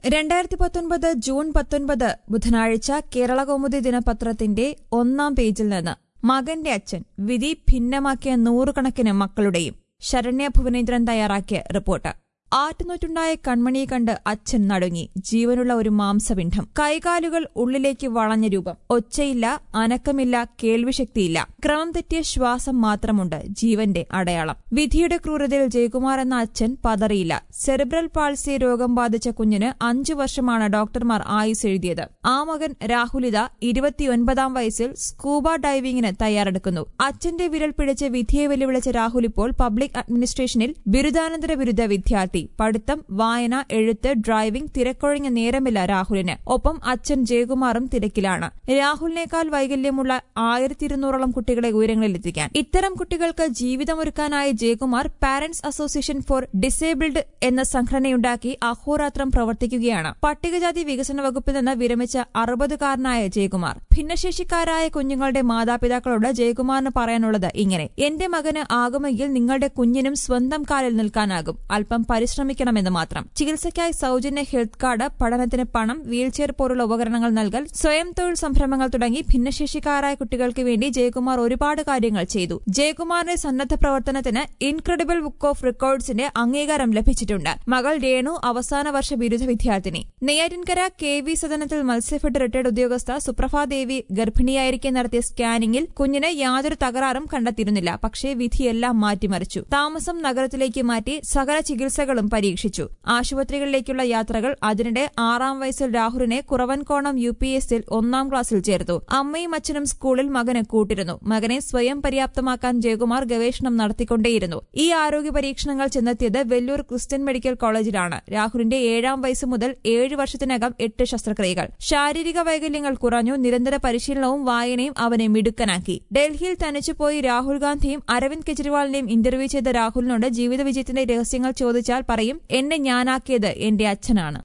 രണ്ടായിരത്തി പത്തൊൻപത് ജൂൺ പത്തൊൻപത് ബുധനാഴ്ച കേരള കൗമുദി ദിനപത്രത്തിന്റെ ഒന്നാം പേജിൽ നിന്ന് മകന്റെ അച്ഛൻ വിധി ഭിന്നമാക്കിയ നൂറുകണക്കിന് മക്കളുടെയും ശരണ്യ ഭുവനേന്ദ്രൻ തയ്യാറാക്കിയ റിപ്പോർട്ട് ആറ്റുനോറ്റുണ്ടായ കൺമണിയെ കണ്ട് അച്ഛൻ നടുങ്ങി ജീവനുള്ള ഒരു മാംസപിണ്ഡം കൈകാലുകൾ ഉള്ളിലേക്ക് വളഞ്ഞ രൂപം ഒച്ചയില്ല അനക്കമില്ല കേൾവിശക്തിയില്ല ക്രമം തെറ്റിയ ശ്വാസം മാത്രമുണ്ട് ജീവന്റെ അടയാളം വിധിയുടെ ക്രൂരതയിൽ ജയകുമാർ എന്ന അച്ഛൻ പതറിയില്ല സെറിബ്രൽ പാൾസി രോഗം ബാധിച്ച കുഞ്ഞിന് അഞ്ചു വർഷമാണ് ഡോക്ടർമാർ ആയുസ് എഴുതിയത് ആ മകൻ രാഹുലിത ഇരുപത്തിയൊൻപതാം വയസ്സിൽ സ്കൂബ ഡൈവിംഗിന് തയ്യാറെടുക്കുന്നു അച്ഛന്റെ വിരൽ പിടിച്ച് വിധിയെ വെല്ലുവിളിച്ച രാഹുൽ ഇപ്പോൾ പബ്ലിക് അഡ്മിനിസ്ട്രേഷനിൽ ബിരുദാനന്തര ബിരുദ വിദ്യാർത്ഥി പഠിത്തം വായന എഴുത്ത് ഡ്രൈവിംഗ് തിരക്കൊഴിഞ്ഞ നേരമില്ല രാഹുലിന് ഒപ്പം അച്ഛൻ ജയകുമാറും തിരക്കിലാണ് രാഹുലിനേക്കാൾ വൈകല്യമുള്ള ആയിരത്തി ഇരുന്നൂറോളം കുട്ടികളെ ഉയരങ്ങളിലെത്തിക്കാൻ ഇത്തരം കുട്ടികൾക്ക് ജീവിതമൊരുക്കാനായി Jayakumar parents association for disabled എന്ന സംഘടനയുണ്ടാക്കി അഹോരാത്രം പ്രവർത്തിക്കുകയാണ് പട്ടികജാതി വികസന വകുപ്പിൽ നിന്ന് വിരമിച്ച അറുപതുകാരനായ ജയകുമാർ ഭിന്നശേഷിക്കാരായ കുഞ്ഞുങ്ങളുടെ മാതാപിതാക്കളോട് ജയകുമാറിന് പറയാനുള്ളത് ഇങ്ങനെ എന്റെ മകന് ആകുമെങ്കിൽ നിങ്ങളുടെ കുഞ്ഞിനും സ്വന്തം കാലിൽ നിൽക്കാനാകും അല്പം പരിശ്രമിക്കണമെന്ന് മാത്രം ചികിത്സയ്ക്കായി സൌജന്യ ഹെൽത്ത് കാർഡ് പഠനത്തിന് പണം വീൽചെയർ പോലുള്ള ഉപകരണങ്ങൾ നൽകൽ സ്വയം തൊഴിൽ സംരംഭങ്ങൾ തുടങ്ങി ഭിന്നശേഷിക്കാരായ കുട്ടികൾക്ക് വേണ്ടി ജയകുമാർ ഒരുപാട് കാര്യങ്ങൾ ചെയ്തു ജയകുമാറിന്റെ സന്നദ്ധ പ്രവർത്തനത്തിന് ഇൻക്രെഡിബിൾ ബുക്ക് ഓഫ് റെക്കോർഡ്സിന്റെ അംഗീകാരം ലഭിച്ചിട്ടുണ്ട് മകൾ രേണു അവസാന വർഷ ബിരുദ വിദ്യാർത്ഥിനി നെയ്യാറ്റിൻകര കെ വി സദനത്തിൽ മത്സ്യഫെഡ് റിട്ടയർഡ് ഉദ്യോഗസ്ഥ സുപ്രഭ ദേവി ഗർഭിണിയായിരിക്കെ നടത്തിയ സ്കാനിംഗിൽ കുഞ്ഞിന് യാതൊരു തകരാറും കണ്ടെത്തിയിരുന്നില്ല പക്ഷേ വിധിയെല്ലാം മാറ്റിമറിച്ചു താമസം നഗരത്തിലേക്ക് മാറ്റി സകല ചികിത്സകളും പരീക്ഷിച്ചു ആശുപത്രികളിലേക്കുള്ള യാത്രകൾ അതിനിടെ ആറാം വയസ്സിൽ രാഹുലിനെ കുറവൻകോണം യു പി എസിൽ ഒന്നാം ക്ലാസ്സിൽ ചേർത്തു അമ്മയും അച്ഛനും സ്കൂളിൽ മകന് കൂട്ടിരുന്നു മകനെ സ്വയം പര്യാപ്തമാക്കാൻ ജയകുമാർ ഗവേഷണം നടത്തിക്കൊണ്ടേയിരുന്നു ഈ ആരോഗ്യ പരീക്ഷണങ്ങൾ ചെന്നെത്തിയത് വെല്ലൂർ ക്രിസ്ത്യൻ മെഡിക്കൽ കോളേജിലാണ് രാഹുലിന്റെ ഏഴാം വയസ്സ് മുതൽ ഏഴ് വർഷത്തിനകം എട്ട് ശസ്ത്രക്രിയകൾ ശാരീരിക വൈകല്യങ്ങൾ കുറഞ്ഞു നിരന്തര പരിശീലനവും വായനയും അവനെ മിടുക്കനാക്കി ഡൽഹിയിൽ തനിച്ചുപോയി രാഹുൽ ഗാന്ധിയും അരവിന്ദ് കെജ്രിവാളിനെയും ഇന്റർവ്യൂ ചെയ്ത രാഹുലിനോട് ജീവിത വിജയത്തിന്റെ രഹസ്യങ്ങൾ ചോദിച്ചാൽ പറയും എന്നെ ഞാനാക്കിയത് എന്റെ അച്ഛനാണ്